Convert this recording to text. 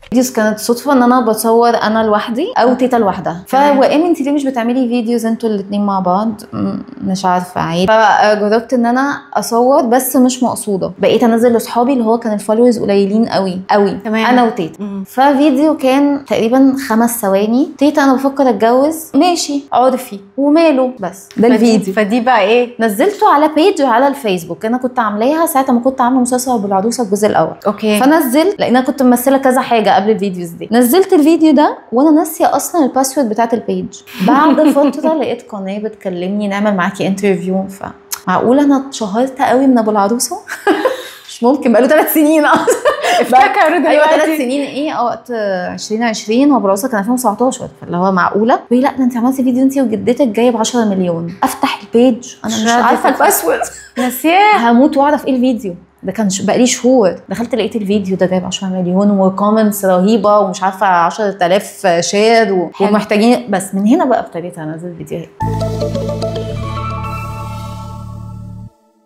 فيديوز كانت صدفه ان انا بصور انا لوحدي او تيتا لوحدها تمام. فوائم انت ليه مش بتعملي فيديوز انتوا الاتنين مع بعض م- مش عارفه عيب فجربت ان انا اصور بس مش مقصوده بقيت انزل لاصحابي اللي هو كان الفولورز قليلين قوي قوي تمام. انا وتيتا مم. ففيديو كان تقريبا خمس ثواني تيتا انا بفكر اتجوز ماشي عرفي وماله بس ده فدي- الفيديو فدي بقى ايه نزلته على بيج على الفيسبوك انا كنت عاملاها ساعه ما كنت عامله مسلسل ابو العروسه الجزء الاول اوكي فنزلت لان انا كنت ممثله كذا حاجه قبل الفيديوز دي نزلت الفيديو ده وانا ناسيه اصلا الباسورد بتاعت البيج بعد فتره لقيت قناه بتكلمني نعمل معاكي انترفيو ف معقوله انا اتشهرت قوي من ابو العروسه مش ممكن بقاله ثلاث سنين اصلا افتكروا ايوه ثلاث دلوقتي سنين ايه اه وقت 2020 وابو العروسه كان 2019 فاللي هو معقوله وهي لا ده انت عملتي فيديو انت وجدتك جايب 10 مليون افتح البيج انا مش مش راضية عارفه تفتح. الباسورد ناسياه هموت واعرف ايه الفيديو ده كان ش- بقالي شهور دخلت لقيت الفيديو ده جايب 10 مليون وكومنتس رهيبه ومش عارفه 10000 شير و... حلو. ومحتاجين بس من هنا بقى ابتديت انزل فيديوهات